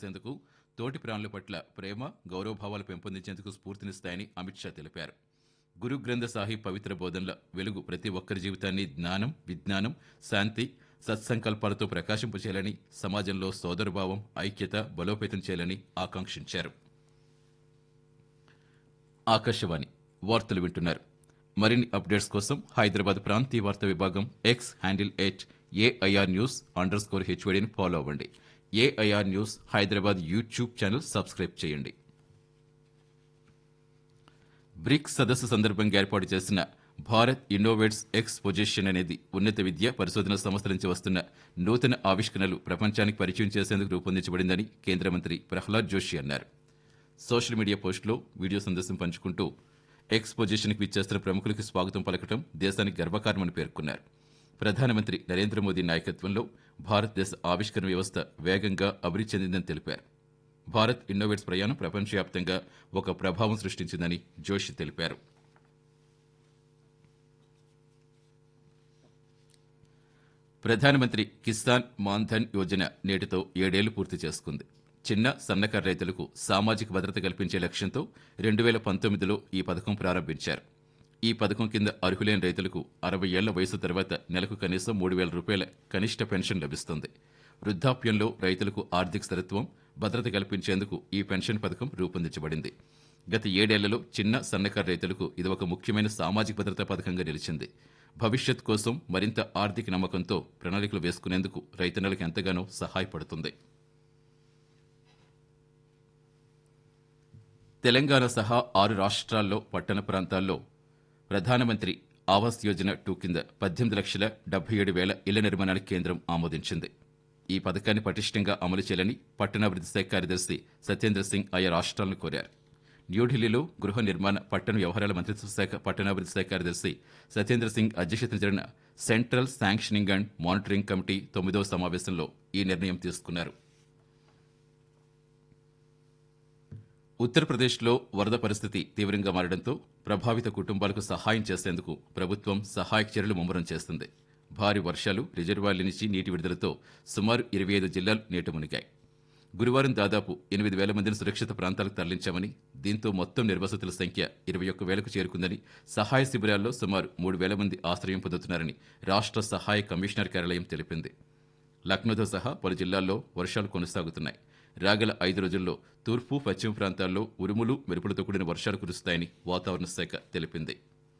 చేసేందుకు తోటి ప్రాణుల పట్ల ప్రేమ గౌరవభావాలు పెంపొందించేందుకు స్ఫూర్తినిస్తాయని అమిత్ షా తెలిపారు గురు గ్రంథ సాహిబ్ పవిత్ర బోధనల వెలుగు ప్రతి ఒక్కరి జీవితాన్ని జ్ఞానం విజ్ఞానం శాంతి సత్సంకల్పాలతో ప్రకాశింపచేయాలని సమాజంలో సోదరభావం ఐక్యత బలోపేతం చేయాలని ఆకాంక్షించారు ఆకాశవాణి వార్తలు వింటున్నారు మరిన్ని అప్డేట్స్ కోసం హైదరాబాద్ ప్రాంతీయ వార్తా విభాగం X handle at AIR news underscore స్కోర్ హెచ్వడిని ఫాలో అవ్వండి AIR news Hyderabad YouTube channel subscribe చేయండి బ్రిక్స్ సదస్సు సందర్భంగా ఏర్పాటు చేసిన భారత్ ఇన్నోవేట్స్ ఎక్స్పోజిషన్ అనేది ఉన్నత విద్య పరిశోధన సంస్థల నుంచి వస్తున్న నూతన ఆవిష్కరణలు ప్రపంచానికి పరిచయం చేసేందుకు రూపొందించబడిందని కేంద్ర మంత్రి ప్రహ్లాద్ జోషి అన్నారు సోషల్ మీడియా పోస్టులో వీడియో సందేశం పంచుకుంటూ ఎక్స్పోజిషన్కి విచ్చేస్తున్న ప్రముఖులకు స్వాగతం పలకటం దేశానికి గర్వకారణమని పేర్కొన్నారు ప్రధానమంత్రి నరేంద్ర మోదీ నాయకత్వంలో భారతదేశ ఆవిష్కరణ వ్యవస్థ వేగంగా అభివృద్ధి చెందిందని తెలిపారు భారత్ ఇన్నోవేట్స్ ప్రయాణం ప్రపంచవ్యాప్తంగా ఒక ప్రభావం సృష్టించిందని జోషి తెలిపారు ప్రధానమంత్రి కిసాన్ మాన్ధన్ యోజన నేటితో ఏడేళ్లు పూర్తి చేసుకుంది చిన్న సన్నకారు రైతులకు సామాజిక భద్రత కల్పించే లక్ష్యంతో రెండు వేల పంతొమ్మిదిలో ఈ పథకం ప్రారంభించారు ఈ పథకం కింద అర్హులైన రైతులకు అరవై ఏళ్ల వయసు తర్వాత నెలకు కనీసం మూడు వేల రూపాయల కనిష్ట పెన్షన్ లభిస్తుంది వృద్ధాప్యంలో రైతులకు ఆర్థిక స్థిరత్వం భద్రత కల్పించేందుకు ఈ పెన్షన్ పథకం రూపొందించబడింది గత ఏడేళ్లలో చిన్న సన్నకారు రైతులకు ఇది ఒక ముఖ్యమైన సామాజిక భద్రతా పథకంగా నిలిచింది భవిష్యత్ కోసం మరింత ఆర్థిక నమ్మకంతో ప్రణాళికలు వేసుకునేందుకు రైతన్నలకు ఎంతగానో సహాయపడుతుంది తెలంగాణ సహా ఆరు రాష్ట్రాల్లో పట్టణ ప్రాంతాల్లో ప్రధానమంత్రి ఆవాస్ యోజన టూ కింద పద్దెనిమిది లక్షల డెబ్బై ఏడు వేల ఇళ్ల నిర్మాణానికి కేంద్రం ఆమోదించింది ఈ పథకాన్ని పటిష్టంగా అమలు చేయాలని పట్టణాభివృద్ధి శాఖ కార్యదర్శి సత్యేంద్ర సింగ్ ఆయా రాష్ట్రాలను కోరారు న్యూఢిల్లీలో గృహ నిర్మాణ పట్టణ వ్యవహారాల మంత్రిత్వ శాఖ పట్టణాభివృద్ధి శాఖ కార్యదర్శి సత్యేంద్ర సింగ్ అధ్యక్షతన జరిగిన central sanctioning and monitoring committee తొమ్మిదవ సమావేశంలో ఈ నిర్ణయం తీసుకున్నారు ఉత్తరప్రదేశ్లో వరద పరిస్థితి తీవ్రంగా మారడంతో ప్రభావిత కుటుంబాలకు సహాయం చేసేందుకు ప్రభుత్వం సహాయక చర్యలు ముమ్మరం చేస్తుంది భారీ వర్షాలు రిజర్వాయర్ల నుంచి నీటి విడుదలతో సుమారు ఇరవై ఐదు జిల్లాలు నీట మునిగాయి గురువారం దాదాపు ఎనిమిది వేల మందిని సురక్షిత ప్రాంతాలకు తరలించామని దీంతో మొత్తం నిర్వసతుల సంఖ్య ఇరవై ఒక్క వేలకు చేరుకుందని సహాయ శిబిరాల్లో సుమారు మూడు వేల మంది ఆశ్రయం పొందుతున్నారని రాష్ట్ర సహాయ కమిషనర్ కార్యాలయం తెలిపింది లక్నోతో సహా పలు జిల్లాల్లో వర్షాలు కొనసాగుతున్నాయి రాగల ఐదు రోజుల్లో తూర్పు పశ్చిమ ప్రాంతాల్లో ఉరుములు మెరుపులతో కూడిన వర్షాలు కురుస్తాయని వాతావరణ శాఖ తెలిపింది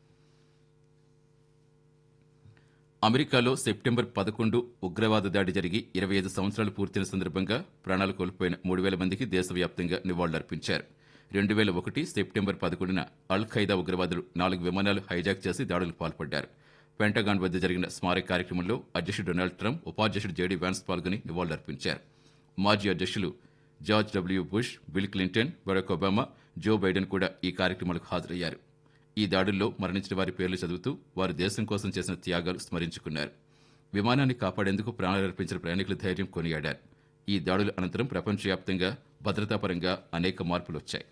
అమెరికాలో సెప్టెంబర్ పదకొండు ఉగ్రవాద దాడి జరిగి ఇరవై ఐదు సంవత్సరాలు పూర్తయిన సందర్భంగా ప్రాణాలు కోల్పోయిన మూడు వేల మందికి దేశవ్యాప్తంగా నివాళులర్పించారు రెండు వేల ఒకటి సెప్టెంబర్ పదకొండున అల్ ఖైదా ఉగ్రవాదులు నాలుగు విమానాలు హైజాక్ చేసి దాడులకు పాల్పడ్డారు పెంటగాన్ వద్ద జరిగిన స్మారక కార్యక్రమంలో అధ్యక్షుడు డొనాల్డ్ ట్రంప్ ఉపాధ్యక్షుడు జేడీ వ్యాన్స్ పాల్గొని నివాళులర్పించారు మాజీ అధ్యక్షులు George W Bush Bill Clinton Barack Obama Joe Biden కూడా ఈ కార్యక్రమాలకు హాజరయ్యారు ఈ దాడుల్లో మరణించిన వారి పేర్లు చదువుతూ వారు దేశం కోసం చేసిన త్యాగాలు స్మరించుకున్నారు విమానాన్ని కాపాడేందుకు ప్రాణాలర్పించిన ప్రయాణికుల ధైర్యం కొనియాడారు ఈ దాడుల అనంతరం ప్రపంచవ్యాప్తంగా భద్రతాపరంగా అనేక మార్పులు వచ్చాయి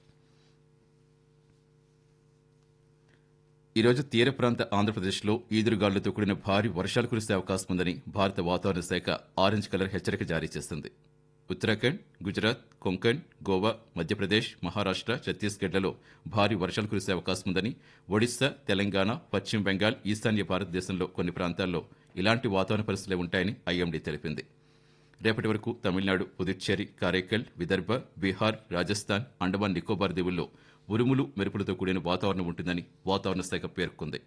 ఈరోజు తీర ప్రాంత ఆంధ్రప్రదేశ్లో ఈదురుగాలులతో కూడిన భారీ వర్షాలు కురిసే అవకాశం ఉందని భారత వాతావరణ శాఖ ఆరెంజ్ కలర్ హెచ్చరిక జారీ చేసింది ఉత్తరాఖండ్ గుజరాత్ కొంకణ్ గోవా మధ్యప్రదేశ్ మహారాష్ట్ర ఛత్తీస్గఢ్లలో భారీ వర్షాలు కురిసే అవకాశం ఉందని ఒడిశా తెలంగాణ పశ్చిమ బెంగాల్ ఈశాన్య భారతదేశంలో కొన్ని ప్రాంతాల్లో ఇలాంటి వాతావరణ పరిస్థితులే ఉంటాయని ఐఎండీ తెలిపింది రేపటి వరకు తమిళనాడు పుదుచ్చేరి కారైకల్ విదర్భ బీహార్ రాజస్థాన్ అండమాన్ నికోబార్ దీవుల్లో ఉరుములు మెరుపులతో కూడిన వాతావరణం ఉంటుందని వాతావరణ శాఖ పేర్కొంది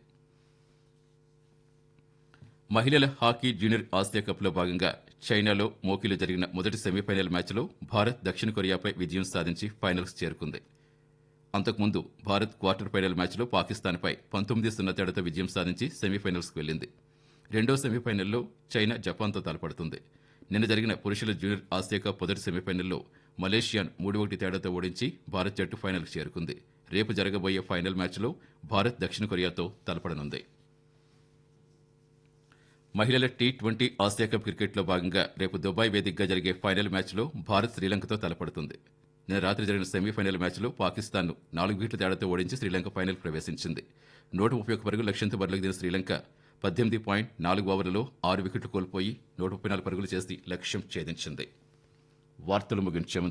మహిళల హాకీ జూనియర్ ఆసియా కప్లో భాగంగా చైనాలో మోకిలో జరిగిన మొదటి సెమీఫైనల్ మ్యాచ్లో భారత్ దక్షిణ కొరియాపై విజయం సాధించి ఫైనల్స్ చేరుకుంది అంతకుముందు భారత్ క్వార్టర్ ఫైనల్ మ్యాచ్లో పాకిస్తాన్పై పంతొమ్మిది సున్నా తేడాతో విజయం సాధించి సెమీఫైనల్స్కు వెళ్లింది రెండో సెమీఫైనల్లో చైనా జపాన్తో తలపడుతుంది నిన్న జరిగిన పురుషుల జూనియర్ ఆసియా కప్ మొదటి సెమీఫైనల్లో మలేషియాను మూడు ఒకటి తేడాతో ఓడించి భారత్ జట్టు ఫైనల్కు చేరుకుంది రేపు జరగబోయే ఫైనల్ మ్యాచ్లో భారత్ దక్షిణ కొరియాతో తలపడనుంది మహిళల టీ ట్వంటీ ఆసియా కప్ క్రికెట్లో భాగంగా రేపు దుబాయ్ వేదికగా జరిగే ఫైనల్ మ్యాచ్లో భారత్ శ్రీలంకతో తలపడుతుంది నిన్న రాత్రి జరిగిన సెమీఫైనల్ మ్యాచ్లో పాకిస్తాన్ను నాలుగు వికెట్ల తేడాతో ఓడించి శ్రీలంక ఫైనల్ ప్రవేశించింది నూట ముప్పై ఒక్క పరుగుల లక్ష్యంతో బరిలోకి దిగిన శ్రీలంక పద్దెనిమిది పాయింట్ నాలుగు ఓవర్లలో ఆరు వికెట్లు కోల్పోయి నూట ముప్పై నాలుగు పరుగులు చేసి లక్ష్యం ఛేదించింది వార్తలు ముగించే ముందు